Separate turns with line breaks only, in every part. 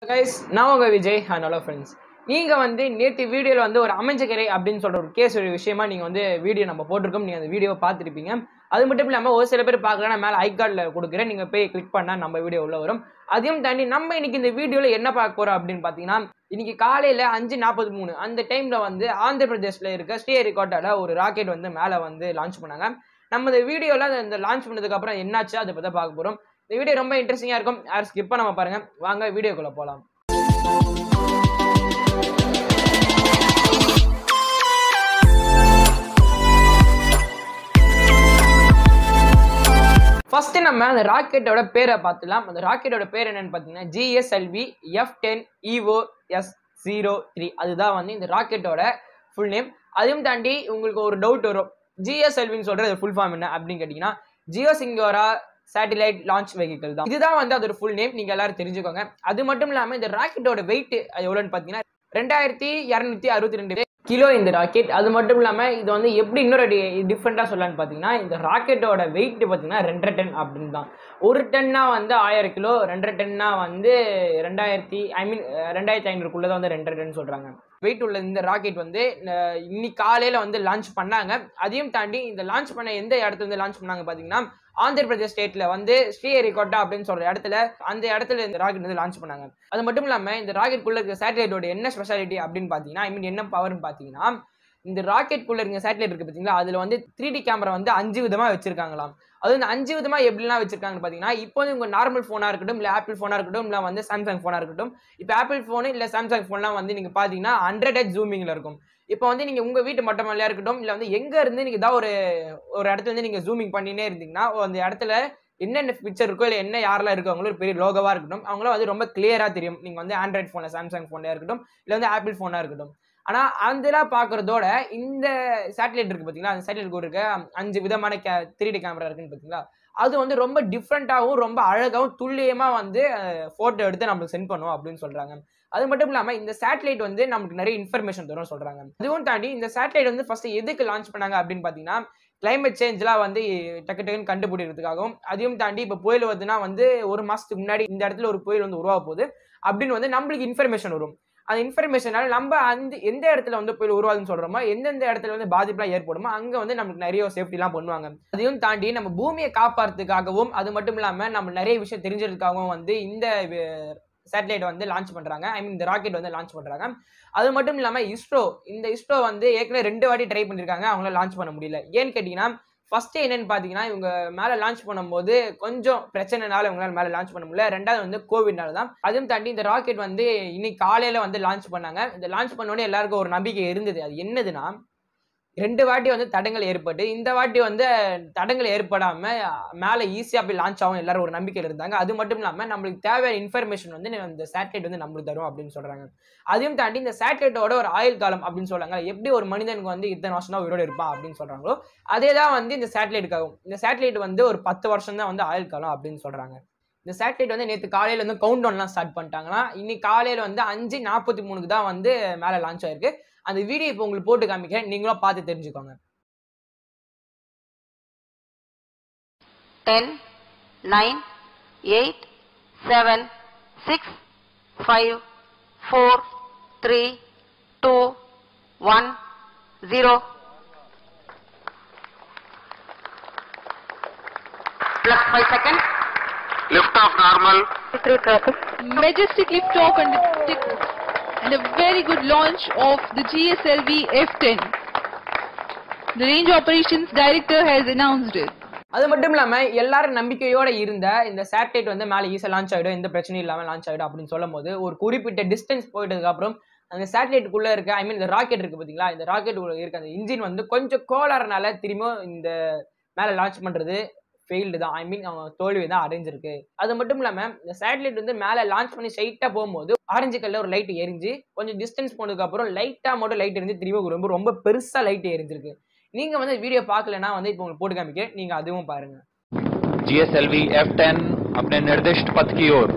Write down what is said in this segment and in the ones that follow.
Guys நான் உங்க Vijay hello friends நீங்க வந்து நேற்று வீடியோவில் வந்து ஒரு அமைஞ்சக்கரை அப்படின்னு சொல்ற ஒரு கேஸ் ஒரு விஷயமா நீங்க வந்து வீடியோ நம்ம போட்டிருக்கோம் நீங்க அந்த வீடியோவை பார்த்துருப்பீங்க அது மட்டும் இல்லாமல் ஒரு சில பேர் பார்க்கலாம் மேலே ஐகார்டில் கொடுக்குறேன் நீங்கள் போய் கிளிக் பண்ணால் நம்ம வீடியோ உள்ள வரும் அதையும் தாண்டி நம்ம இன்னைக்கு இந்த வீடியோவில் என்ன பார்க்க போறோம் அப்படின்னு பார்த்தீங்கன்னா இன்னைக்கு காலையில் அஞ்சு நாற்பத்தி மூணு அந்த டைமில் வந்து ஆந்திர பிரதேஷில் இருக்க ஸ்ரீஹரிகோட்டாவில் ஒரு ராக்கெட் வந்து மேலே வந்து லான்ச் பண்ணாங்க நம்ம இந்த வீடியோவில் இந்த லான்ச் பண்ணதுக்கு அப்புறம் என்னாச்சு அதை பற்றி பார்க்க போகிறோம் இந்த வீடியோ ரொம்ப இன்ட்ரெஸ்டிங்காக இருக்கும் யாரும் ஸ்கிப் பண்ணாம பாருங்க வாங்க வீடியோக்குள்ளே போகலாம் ஃபர்ஸ்ட் நம்ம அந்த ராக்கெட்டோட பேரை பார்த்துலாம் அந்த ராக்கெட்டோட பேர் என்னன்னு பார்த்தீங்கன்னா GSLV F ten EO S zero three அதுதான் வந்து இந்த ராக்கெட்டோட ஃபுல் நேம் அதையும் தாண்டி உங்களுக்கு ஒரு டவுட் வரும் ஜிஎஸ்எல்வின்னு சொல்றது ஃபுல் ஃபார்ம் என்ன அப்படின்னு கேட்டிங்கன்னா geosynchronous satellite launch vehicle தான் இதுதான் வந்து அதோட ஃபுல் நேம் நீங்க எல்லாரும் தெரிஞ்சுக்கோங்க அது மட்டும் இல்லாமல் இந்த ராக்கெட்டோட வெயிட் எவ்வளோன்னு பார்த்தீங்கன்னா ரெண்டாயிரத்தி இரநூத்தி அறுபத்தி ரெண்டு கிலோ இந்த ராக்கெட் அது மட்டும் இல்லாமல் இது வந்து எப்படி இன்னொரு டிஃப்ரெண்ட்டாக சொல்லலான்னு பார்த்தீங்கன்னா இந்த ராக்கெட்டோட வெயிட் பார்த்தீங்கன்னா ரெண்டரை டன் அப்படின்னு தான் ஒரு டன்னா வந்து ஆயிரம் கிலோ ரெண்டரை டன்னா வந்து ரெண்டாயிரத்தி ஐ மீன் ரெண்டாயிரத்தி ஐநூறுக்குள்ளே தான் வந்து ரெண்டரை டன் சொல்கிறாங்க வெயிட் உள்ள இந்த ராக்கெட் வந்து அஹ், இன்னைக்கு காலையில் வந்து லான்ச் பண்ணாங்க அதையும் தாண்டி இந்த லான்ச் பண்ண எந்த இடத்துல இருந்து லான்ச் பண்ணாங்க பார்த்தீங்கன்னா ஆந்திர பிரதேஷ் ஸ்டேட்ல வந்து ஸ்ரீஹரிகோட்டா அப்படின்னு சொல்ற இடத்துல அந்த இடத்துல இந்த ராக்கெட் வந்து லான்ச் பண்ணாங்க அது மட்டும் இல்லாம இந்த ராக்கெட்குள்ள இருக்க சேட்டலைட்டோட என்ன ஸ்பெஷாலிட்டி அப்படின்னு பாத்தீங்கன்னா ஐ மீன் என்ன பவர்னு பாத்தீங்கன்னா இந்த ராக்கெட்குள்ள இருக்க சேட்டலைட் இருக்கு பாத்தீங்களா அதுல வந்து த்ரீ டி கேமரா வந்து அஞ்சு விதமா வச்சிருக்காங்களாம் அது இந்த அஞ்சு விதமா எப்படிலாம் வச்சிருக்காங்கன்னு பாத்தீங்கன்னா இப்போ வந்து உங்க நார்மல் போனா இருக்கட்டும் இல்ல ஆப்பிள் போனா இருக்கட்டும் இல்ல வந்து சாம்சங் போனா இருக்கட்டும் இப்போ ஆப்பிள் போன் இல்ல சாம்சங் போன்லாம் வந்து நீங்க பாத்தீங்கன்னா ஹண்ட்ரட் ஹெச் ஜூமிங்ல இருக்கும் இப்போ வந்து நீங்க உங்க வீட்டு மொட்டை மேலையா இருக்கட்டும் இல்ல வந்து எங்க இருந்து நீங்க ஏதாவது ஒரு ஒரு இடத்துல இருந்து நீங்க ஜூமிங் பண்ணினே இருந்தீங்கன்னா அந்த இடத்துல என்னென்ன பிக்சர் இருக்கோ இல்லை என்ன யாரெல்லாம் இருக்காங்களோ ஒரு பெரிய லோகவா இருக்கட்டும் அவங்களாம் வந்து ரொம்ப கிளியரா தெரியும் நீங்க வந்து ஆண்ட்ராய்ட் போன்ல சாம்சங் போன்ல இருக்கட்டும் இல்ல வந்து ஆப்பிள் போனா இருக்கட்டும் ஆனா அதெல்லாம் பாக்குறதோட இந்த சேட்டலைட் இருக்கு பாத்தீங்களா அந்த சேட்டலைட் இருக்க அஞ்சு விதமான கே த்ரீ டி கேமரா இருக்குன்னு பாத்தீங்களா அது வந்து ரொம்ப டிஃப்ரெண்ட்டாகவும் ரொம்ப அழகாகவும் துல்லியமா வந்து போட்டோ எடுத்து நம்மளுக்கு சென்ட் பண்ணும் அப்படின்னு சொல்றாங்க அது மட்டும் இல்லாம இந்த சேட்டலைட் வந்து நமக்கு நிறைய இன்ஃபர்மேஷன் தரும் சொல்றாங்க அதுவும் தாண்டி இந்த சேட்டலைட் வந்து ஃபர்ஸ்ட் எதுக்கு லான்ச் பண்ணாங்க அப்படின்னு பாத்தீங்கன்னா கிளைமேட் சேஞ்ச்லாம் வந்து டக்கு டக்குன்னு கண்டுபிடிக்கிறதுக்காகவும் அதையும் தாண்டி இப்போ புயல் வருதுன்னா வந்து ஒரு மாசத்துக்கு முன்னாடி இந்த இடத்துல ஒரு புயல் வந்து உருவாக போகுது அப்படின்னு வந்து நம்மளுக்கு இன்ஃபர்மேஷன் வரும் அந்த இன்ஃபர்மேஷனால நம்ம அந்த எந்த இடத்துல வந்து புயல் உருவாதுன்னு சொல்றோமோ எந்தெந்த இடத்துல வந்து பாதிப்புலாம் ஏற்படுமோ அங்க வந்து நமக்கு நிறைய சேஃப்டிலாம் பண்ணுவாங்க அதையும் தாண்டி நம்ம பூமியை காப்பாற்றுறதுக்காகவும் அது மட்டும் இல்லாம நம்ம நிறைய விஷயம் தெரிஞ்சதுக்காகவும் வந்து இந்த சேட்டலைட் வந்து லான்ச் பண்றாங்க ஐ மீன் இந்த ராக்கெட் வந்து லான்ச் பண்றாங்க அது மட்டும் இல்லாம இஸ்ரோ இந்த இஸ்ரோ வந்து ஏற்கனவே ரெண்டு வாட்டி ட்ரை பண்ணிருக்காங்க அவங்களால லான்ச் பண்ண முடியல ஏன்னு கேட்டீங்கன்னா ஃபர்ஸ்ட் என்னன்னு பாத்தீங்கன்னா இவங்க மேல லான்ச் பண்ணும்போது கொஞ்சம் பிரச்சனைனால இவங்களால மேல லான்ச் பண்ண முடியல ரெண்டாவது வந்து கோவிட்னால தான் அதுவும் தாண்டி இந்த ராக்கெட் வந்து இன்னைக்கு காலையில வந்து லான்ச் பண்ணாங்க இந்த லான்ச் பண்ணோடனே எல்லாருக்கும் ஒரு நம்பிக்கை இருந்தது அது என்னதுன்னா ரெண்டு வாட்டி வந்து தடங்கள் ஏற்பட்டு இந்த வாட்டி வந்து தடங்கள் ஏற்படாம மேலே ஈஸியாக போய் லான்ச் ஆகும் எல்லாரும் ஒரு நம்பிக்கையில் இருந்தாங்க அது மட்டும் இல்லாமல் நம்மளுக்கு தேவையான இன்ஃபர்மேஷன் வந்து இந்த சேட்டலைட் வந்து நம்மளுக்கு தரும் அப்படின்னு சொல்றாங்க அதையும் தாண்டி இந்த சேட்டலைட்டோட ஒரு ஆயுள் காலம் அப்படின்னு சொல்றாங்க எப்படி ஒரு மனிதனுக்கு வந்து இத்தனை வருஷம் தான் உயிரோடு இருப்பான் அப்படின்னு சொல்றாங்களோ அதே தான் வந்து இந்த சேட்டலைட்டுக்காகும் இந்த சேட்டலைட் வந்து ஒரு பத்து வருஷம் தான் வந்து ஆயுள் காலம் அப்படின்னு சொல்றாங்க இந்த சேட்டலைட் வந்து நேற்று காலையில வந்து கவுண்ட் டவுன்லாம் ஸ்டார்ட் பண்ணிட்டாங்கன்னா இன்னைக்கு காலையில வந்து அஞ்சு நாற்பத்தி மூணுக்கு தான் வந்து மேலே லான்ச் ஆயிருக்கு அந்த வீடியோ இப்போ உங்களுக்கு போட்டு காமிக்கிறேன் நீங்களும் பார்த்து தெரிஞ்சுக்கோங்க
10, 9, 8, 7, 6, 5, 4, 3, 2, 1, 0. Plus 5 seconds.
Lift off normal.
majestic liftoff and, and a very good launch of the GSLV F-10. The range operations director has announced it.
அது மட்டும் இல்லாம எல்லாரும் நம்பிக்கையோட இருந்த இந்த சேட்டலைட் வந்து மேலே ஈஸியாக லான்ச் ஆகிடும் எந்த பிரச்சனையும் இல்லாமல் லான்ச் ஆகிடும் அப்படின்னு சொல்லும் போது ஒரு குறிப்பிட்ட டிஸ்டன்ஸ் போயிட்டதுக்கு அப்புறம் அந்த சேட்டலைட்டுக்குள்ள இருக்க ஐ மீன் இந்த ராக்கெட் இருக்கு பாத்தீங்களா இந்த ராக்கெட் இருக்க அந்த இன்ஜின் வந்து கொஞ்சம் கோளாறுனால திரும்பியும் இந்த மேலே லான்ச் பண்றது ஃபெயில்டு தான் ஐ மீன் அவங்க தோல்வி தான் அடைஞ்சிருக்கு அது மட்டும் இல்லாம இந்த சேட்டலைட் வந்து மேலே லான்ச் பண்ணி ஸ்ட்ரைட்டா போகும்போது ஆரஞ்சு கல்ல ஒரு லைட் எரிஞ்சு கொஞ்சம் டிஸ்டன்ஸ் போனதுக்கு அப்புறம் லைட்டா மட்டும் லைட் எரிஞ்சு திரும்ப ரொம்ப ரொம்ப பெருசா லைட் எரிஞ்சிருக்கு நீங்க வந்து வீடியோ பார்க்கலனா வந்து இப்போ உங்களுக்கு போட்டு காமிக்கிறேன் நீங்க அதுவும் பாருங்க
जीएसएलवी F10 अपने निर्दिष्ट पथ की ओर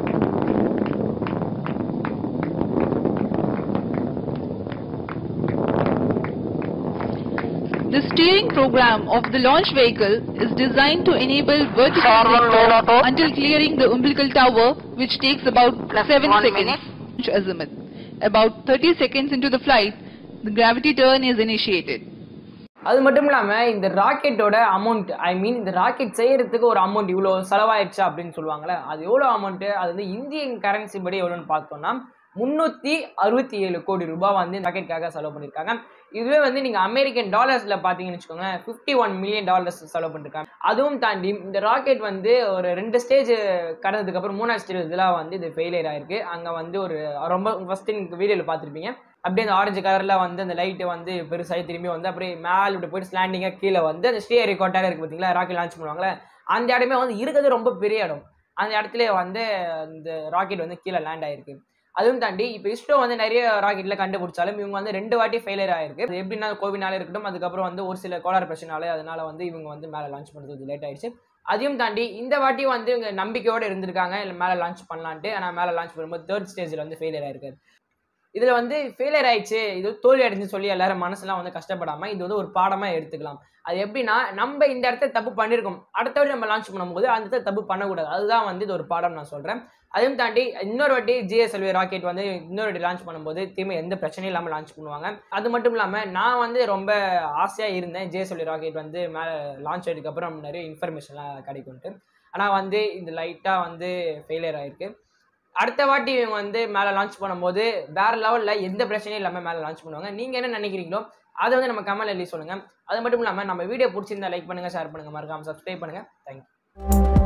The steering program of the launch vehicle is designed to enable vertical
Forward
liftoff
load auto.
until clearing the umbilical tower, which takes about
Plus
7
one
seconds.
minute.
azimuth. About 30 seconds into the flight, the gravity turn is initiated.
அது மட்டும் இல்லாமல் இந்த ராக்கெட்டோட amount ஐ மீன் இந்த rocket செய்யறதுக்கு ஒரு amount இவ்வளோ செலவாயிடுச்சா அப்படின்னு சொல்லுவாங்கல்ல அது எவ்வளோ அமௌண்ட்டு அது வந்து இந்தியன் கரன்சி படி எவ்வளோன்னு பார்த்தோம்னா முந்நூற்றி அறுபத்தி ஏழு கோடி ரூபாய் வந்து இந்த ராக்கெட்டுக்காக செலவு பண்ணியிருக்காங்க இதுவே வந்து நீங்கள் அமெரிக்கன் டாலர்ஸில் பார்த்தீங்கன்னு வச்சுக்கோங்க ஃபிஃப்டி ஒன் மில்லியன் டாலர்ஸ் செலவு பண்ணிருக்காங்க அதுவும் தாண்டி இந்த ராக்கெட் வந்து ஒரு ரெண்டு ஸ்டேஜ் கடந்ததுக்கப்புறம் மூணாவது ஸ்டேஜ் இதெல்லாம் வந்து இது ஃபெயிலியர் ஆயிருக்கு அங்கே வந்து ஒரு ரொம்ப ஃபஸ்ட்டு நீங்கள் வீடியோவில் பார்த்துருப்பீங்க அப்படியே அந்த ஆரஞ்சு கலரில் வந்து அந்த லைட்டு வந்து பெருசாகி திரும்பி வந்து அப்படியே மேலே இப்படி போயிட்டு ஸ்லாண்டிங்காக கீழே வந்து அந்த ஸ்டே ரெக்கார்டாக இருக்குது பார்த்தீங்களா ராக்கெட் லான்ச் பண்ணுவாங்களே அந்த இடமே வந்து இருக்கிறது ரொம்ப பெரிய இடம் அந்த இடத்துல வந்து இந்த ராக்கெட் வந்து கீழே லேண்ட் ஆயிருக்கு அதுவும் தாண்டி இப்போ இஸ்ரோ வந்து நிறைய ராக்கெட்ல கண்டுபிடிச்சாலும் இவங்க வந்து ரெண்டு வாட்டி ஃபெயிலியர் ஆயிருக்கு அது எப்படின்னா கோவிட்னால இருக்கட்டும் அதுக்கப்புறம் வந்து ஒரு சில கோளாறு பிரச்சனால அதனால வந்து இவங்க வந்து மேலே லான்ச் பண்ணுறது லேட் ஆயிடுச்சு அதையும் தாண்டி இந்த வாட்டி வந்து இவங்க நம்பிக்கையோடு இருந்திருக்காங்க இல்லை மேலே லான்ச் பண்ணலான்ட்டு ஆனால் மேலே லான்ச் பண்ணும்போது தேர்ட் ஸ்டேஜில் வந்து ஃபெயிலியர் ஆயிருக்கு இதில் வந்து ஃபெயிலியர் ஆயிடுச்சு இது தோல்வி அடைஞ்சுன்னு சொல்லி எல்லாரும் மனசுலாம் வந்து கஷ்டப்படாமல் இது வந்து ஒரு பாடமாக எடுத்துக்கலாம் அது எப்படின்னா நம்ம இந்த இடத்த தப்பு பண்ணியிருக்கோம் அடுத்த வாட்டி நம்ம லான்ச் பண்ணும்போது அந்த இடத்த தப்பு பண்ணக்கூடாது அதுதான் வந்து இது ஒரு பாடம் நான் சொல்கிறேன் அதையும் தாண்டி இன்னொரு வாட்டி ஜிஎஸ்எல்வி ராக்கெட் வந்து இன்னொரு வாட்டி லான்ச் பண்ணும்போது திரும்ப எந்த பிரச்சனையும் இல்லாமல் லான்ச் பண்ணுவாங்க அது மட்டும் இல்லாமல் நான் வந்து ரொம்ப ஆசையாக இருந்தேன் ஜிஎஸ்எல்வி ராக்கெட் வந்து மேலே லான்ச் ஆகிடுக்கப்புறம் நிறைய இன்ஃபர்மேஷன்லாம் கிடைக்கும்ட்டு ஆனால் வந்து இந்த லைட்டாக வந்து ஃபெயிலியர் ஆயிருக்கு அடுத்த வாட்டி இவங்க வந்து மேலே லான்ச் பண்ணும்போது வேற லெவலில் எந்த பிரச்சனையும் இல்லாமல் மேலே லான்ச் பண்ணுவாங்க நீங்கள் என்ன நினைக்கிறீங்களோ அதை வந்து நம்ம கமெண்ட் எழுதி சொல்லுங்கள் அது மட்டும் இல்லாமல் நம்ம வீடியோ பிடிச்சிருந்தா லைக் பண்ணுங்கள் ஷேர் பண்ணுங்கள் மறக்காமல் சப்ஸ்கிரைப் பண்ணுங்கள் தேங்க்யூ